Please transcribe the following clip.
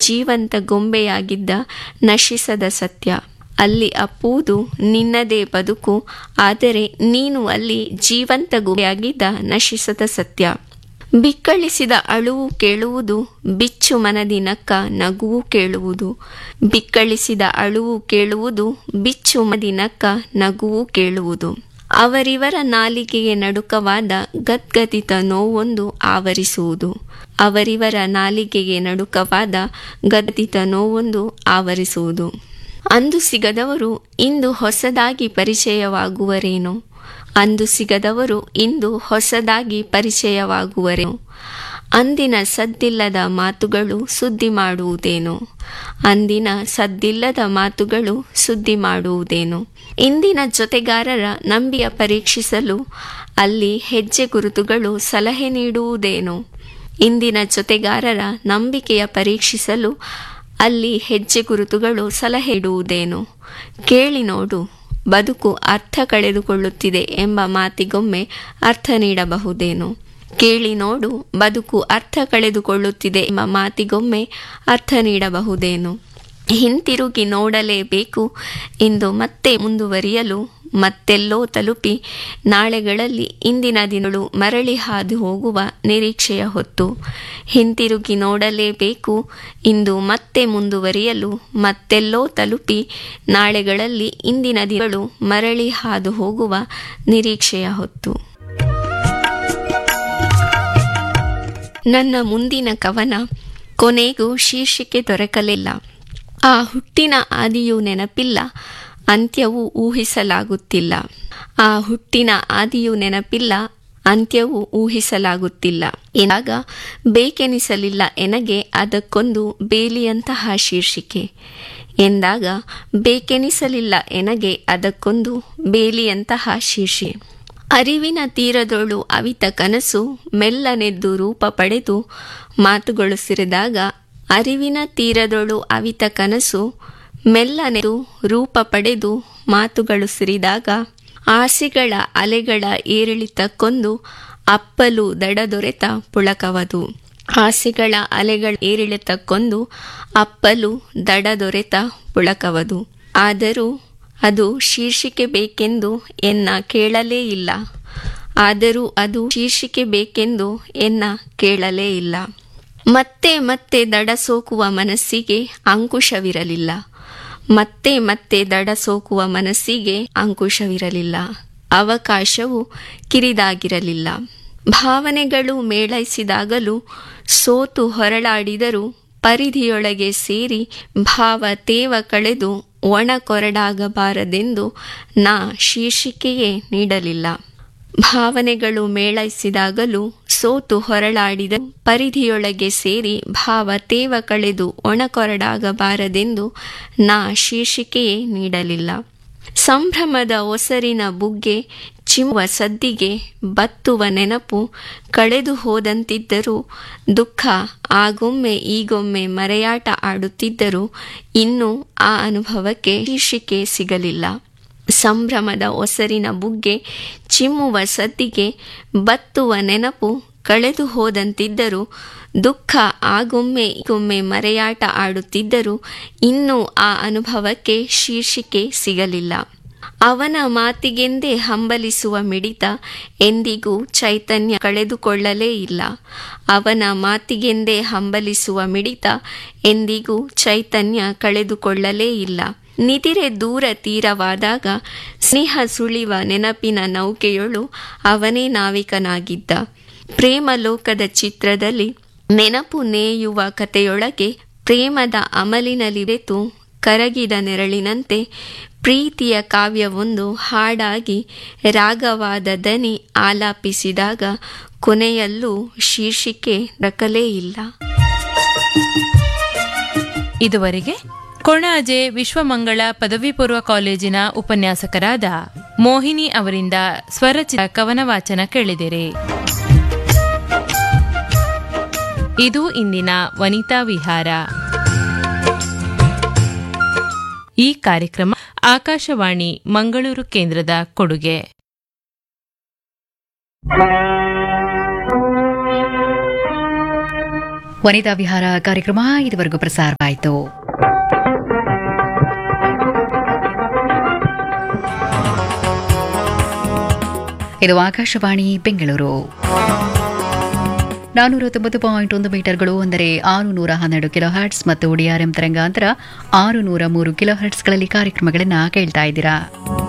ಜೀವಂತ ಗೊಂಬೆಯಾಗಿದ್ದ ನಶಿಸದ ಸತ್ಯ ಅಲ್ಲಿ ಅಪ್ಪುವುದು ನಿನ್ನದೇ ಬದುಕು ಆದರೆ ನೀನು ಅಲ್ಲಿ ಜೀವಂತ ಗೊಂಬೆಯಾಗಿದ್ದ ನಶಿಸದ ಸತ್ಯ ಬಿಕ್ಕಳಿಸಿದ ಅಳುವು ಕೇಳುವುದು ಬಿಚ್ಚು ಮನದಿ ನಕ್ಕ ನಗುವು ಕೇಳುವುದು ಬಿಕ್ಕಳಿಸಿದ ಅಳುವು ಕೇಳುವುದು ಬಿಚ್ಚು ಮದಿ ನಕ್ಕ ನಗುವು ಕೇಳುವುದು ಅವರಿವರ ನಾಲಿಗೆಗೆ ನಡುಕವಾದ ಗದ್ಗದಿತ ನೋವೊಂದು ಆವರಿಸುವುದು ಅವರಿವರ ನಾಲಿಗೆಗೆ ನಡುಕವಾದ ಗದ್ಗದಿತ ನೋವೊಂದು ಆವರಿಸುವುದು ಅಂದು ಸಿಗದವರು ಇಂದು ಹೊಸದಾಗಿ ಪರಿಚಯವಾಗುವರೇನೋ ಅಂದು ಸಿಗದವರು ಇಂದು ಹೊಸದಾಗಿ ಪರಿಚಯವಾಗುವರೇನೋ ಅಂದಿನ ಸದ್ದಿಲ್ಲದ ಮಾತುಗಳು ಸುದ್ದಿ ಮಾಡುವುದೇನೋ ಅಂದಿನ ಸದ್ದಿಲ್ಲದ ಮಾತುಗಳು ಸುದ್ದಿ ಮಾಡುವುದೇನೋ ಇಂದಿನ ಜೊತೆಗಾರರ ನಂಬಿಯ ಪರೀಕ್ಷಿಸಲು ಅಲ್ಲಿ ಹೆಜ್ಜೆ ಗುರುತುಗಳು ಸಲಹೆ ನೀಡುವುದೇನೋ ಇಂದಿನ ಜೊತೆಗಾರರ ನಂಬಿಕೆಯ ಪರೀಕ್ಷಿಸಲು ಅಲ್ಲಿ ಹೆಜ್ಜೆ ಗುರುತುಗಳು ಸಲಹೆ ಇಡುವುದೇನೋ ಕೇಳಿ ನೋಡು ಬದುಕು ಅರ್ಥ ಕಳೆದುಕೊಳ್ಳುತ್ತಿದೆ ಎಂಬ ಮಾತಿಗೊಮ್ಮೆ ಅರ್ಥ ನೀಡಬಹುದೇನೋ ಕೇಳಿ ನೋಡು ಬದುಕು ಅರ್ಥ ಕಳೆದುಕೊಳ್ಳುತ್ತಿದೆ ಎಂಬ ಮಾತಿಗೊಮ್ಮೆ ಅರ್ಥ ನೀಡಬಹುದೇನೋ ಹಿಂತಿರುಗಿ ನೋಡಲೇಬೇಕು ಎಂದು ಮತ್ತೆ ಮುಂದುವರಿಯಲು ಮತ್ತೆಲ್ಲೋ ತಲುಪಿ ನಾಳೆಗಳಲ್ಲಿ ಇಂದಿನ ದಿನಗಳು ಮರಳಿ ಹಾದು ಹೋಗುವ ನಿರೀಕ್ಷೆಯ ಹೊತ್ತು ಹಿಂತಿರುಗಿ ನೋಡಲೇಬೇಕು ಇಂದು ಮತ್ತೆ ಮುಂದುವರಿಯಲು ಮತ್ತೆಲ್ಲೋ ತಲುಪಿ ನಾಳೆಗಳಲ್ಲಿ ಇಂದಿನ ದಿನಗಳು ಮರಳಿ ಹಾದು ಹೋಗುವ ನಿರೀಕ್ಷೆಯ ಹೊತ್ತು ನನ್ನ ಮುಂದಿನ ಕವನ ಕೊನೆಗೂ ಶೀರ್ಷಿಕೆ ದೊರಕಲಿಲ್ಲ ಆ ಹುಟ್ಟಿನ ಆದಿಯೂ ನೆನಪಿಲ್ಲ ಅಂತ್ಯವೂ ಊಹಿಸಲಾಗುತ್ತಿಲ್ಲ ಆ ಹುಟ್ಟಿನ ಆದಿಯೂ ನೆನಪಿಲ್ಲ ಅಂತ್ಯವೂ ಊಹಿಸಲಾಗುತ್ತಿಲ್ಲ ಎಂದಾಗ ಬೇಕೆನಿಸಲಿಲ್ಲ ಎನಗೆ ಅದಕ್ಕೊಂದು ಬೇಲಿಯಂತಹ ಶೀರ್ಷಿಕೆ ಎಂದಾಗ ಬೇಕೆನಿಸಲಿಲ್ಲ ಎನಗೆ ಅದಕ್ಕೊಂದು ಬೇಲಿಯಂತಹ ಶೀರ್ಷೆ ಅರಿವಿನ ತೀರದೊಳು ಅವಿತ ಕನಸು ಮೆಲ್ಲನೆದ್ದು ರೂಪ ಪಡೆದು ಮಾತುಗಳು ಸಿರಿದಾಗ ಅರಿವಿನ ತೀರದೊಳು ಅವಿತ ಕನಸು ಮೆಲ್ಲನೆದು ರೂಪ ಪಡೆದು ಮಾತುಗಳು ಸಿರಿದಾಗ ಆಸೆಗಳ ಅಲೆಗಳ ಏರಿಳಿತಕ್ಕೊಂದು ಅಪ್ಪಲು ದಡದೊರೆತ ಪುಳಕವದು ಆಸೆಗಳ ಅಲೆಗಳ ಏರಿಳಿತಕ್ಕೊಂದು ಅಪ್ಪಲು ದಡದೊರೆತ ಪುಳಕವದು ಆದರೂ ಅದು ಶೀರ್ಷಿಕೆ ಬೇಕೆಂದು ಎನ್ನ ಕೇಳಲೇ ಇಲ್ಲ ಆದರೂ ಅದು ಶೀರ್ಷಿಕೆ ಬೇಕೆಂದು ಎನ್ನ ಕೇಳಲೇ ಇಲ್ಲ ಮತ್ತೆ ಮತ್ತೆ ದಡ ಸೋಕುವ ಮನಸ್ಸಿಗೆ ಅಂಕುಶವಿರಲಿಲ್ಲ ಮತ್ತೆ ಮತ್ತೆ ದಡ ಸೋಕುವ ಮನಸ್ಸಿಗೆ ಅಂಕುಶವಿರಲಿಲ್ಲ ಅವಕಾಶವು ಕಿರಿದಾಗಿರಲಿಲ್ಲ ಭಾವನೆಗಳು ಮೇಳೈಸಿದಾಗಲೂ ಸೋತು ಹೊರಳಾಡಿದರೂ ಪರಿಧಿಯೊಳಗೆ ಸೇರಿ ಭಾವ ತೇವ ಕಳೆದು ಒಣ ಕೊರಡಾಗಬಾರದೆಂದು ನಾ ಶೀರ್ಷಿಕೆಯೇ ನೀಡಲಿಲ್ಲ ಭಾವನೆಗಳು ಮೇಳೈಸಿದಾಗಲೂ ಸೋತು ಹೊರಳಾಡಿದ ಪರಿಧಿಯೊಳಗೆ ಸೇರಿ ಭಾವ ತೇವ ಕಳೆದು ಒಣಕೊರಡಾಗಬಾರದೆಂದು ನಾ ಶೀರ್ಷಿಕೆಯೇ ನೀಡಲಿಲ್ಲ ಸಂಭ್ರಮದ ಒಸರಿನ ಬುಗ್ಗೆ ಚಿಮ್ಮುವ ಸದ್ದಿಗೆ ಬತ್ತುವ ನೆನಪು ಕಳೆದು ಹೋದಂತಿದ್ದರೂ ದುಃಖ ಆಗೊಮ್ಮೆ ಈಗೊಮ್ಮೆ ಮರೆಯಾಟ ಆಡುತ್ತಿದ್ದರೂ ಇನ್ನೂ ಆ ಅನುಭವಕ್ಕೆ ಶೀರ್ಷಿಕೆ ಸಿಗಲಿಲ್ಲ ಸಂಭ್ರಮದ ಒಸರಿನ ಬುಗ್ಗೆ ಚಿಮ್ಮುವ ಸದ್ದಿಗೆ ಬತ್ತುವ ನೆನಪು ಕಳೆದು ಹೋದಂತಿದ್ದರೂ ದುಃಖ ಆಗೊಮ್ಮೆ ಈಗೊಮ್ಮೆ ಮರೆಯಾಟ ಆಡುತ್ತಿದ್ದರೂ ಇನ್ನೂ ಆ ಅನುಭವಕ್ಕೆ ಶೀರ್ಷಿಕೆ ಸಿಗಲಿಲ್ಲ ಅವನ ಮಾತಿಗೆಂದೇ ಹಂಬಲಿಸುವ ಮಿಡಿತ ಎಂದಿಗೂ ಚೈತನ್ಯ ಕಳೆದುಕೊಳ್ಳಲೇ ಇಲ್ಲ ಅವನ ಮಾತಿಗೆಂದೇ ಹಂಬಲಿಸುವ ಮಿಡಿತ ಎಂದಿಗೂ ಚೈತನ್ಯ ಕಳೆದುಕೊಳ್ಳಲೇ ಇಲ್ಲ ನಿದಿರೆ ದೂರ ತೀರವಾದಾಗ ಸ್ನೇಹ ಸುಳಿವ ನೆನಪಿನ ನೌಕೆಯೊಳು ಅವನೇ ನಾವಿಕನಾಗಿದ್ದ ಪ್ರೇಮ ಲೋಕದ ಚಿತ್ರದಲ್ಲಿ ನೆನಪು ನೇಯುವ ಕಥೆಯೊಳಗೆ ಪ್ರೇಮದ ಅಮಲಿನಲ್ಲಿ ಬೆತು ಕರಗಿದ ನೆರಳಿನಂತೆ ಪ್ರೀತಿಯ ಕಾವ್ಯವೊಂದು ಹಾಡಾಗಿ ರಾಗವಾದ ದನಿ ಆಲಾಪಿಸಿದಾಗ ಕೊನೆಯಲ್ಲೂ ಶೀರ್ಷಿಕೆ ದಕ್ಕಲೇ ಇಲ್ಲ ಇದುವರೆಗೆ ಕೊಣಾಜೆ ವಿಶ್ವಮಂಗಳ ಪದವಿ ಪೂರ್ವ ಕಾಲೇಜಿನ ಉಪನ್ಯಾಸಕರಾದ ಮೋಹಿನಿ ಅವರಿಂದ ಸ್ವರಚಿತ ಕವನ ವಾಚನ ಕೇಳಿದಿರಿ ಇದು ಇಂದಿನ ವನಿತಾ ವಿಹಾರ ಈ ಕಾರ್ಯಕ್ರಮ ಆಕಾಶವಾಣಿ ಮಂಗಳೂರು ಕೇಂದ್ರದ ಕೊಡುಗೆ ವನಿತಾ ವಿಹಾರ ಕಾರ್ಯಕ್ರಮ ಇದುವರೆಗೂ ಪ್ರಸಾರವಾಯಿತು ಇದು ಆಕಾಶವಾಣಿ ಬೆಂಗಳೂರು ನಾನೂರ ತೊಂಬತ್ತು ಪಾಯಿಂಟ್ ಒಂದು ಮೀಟರ್ಗಳು ಅಂದರೆ ಆರು ನೂರ ಹನ್ನೆರಡು ಕಿಲೋ ಹರ್ಟ್ಸ್ ಮತ್ತು ಡಿಆರ್ಎಂ ತರಂಗಾಂತರ ಆರು ನೂರ ಮೂರು ಕಿಲೋ ಹರ್ಟ್ಸ್ಗಳಲ್ಲಿ ಕಾರ್ಯಕ್ರಮಗಳನ್ನು ಕೇಳ್ತಾ ಇದ್ದೀರಾ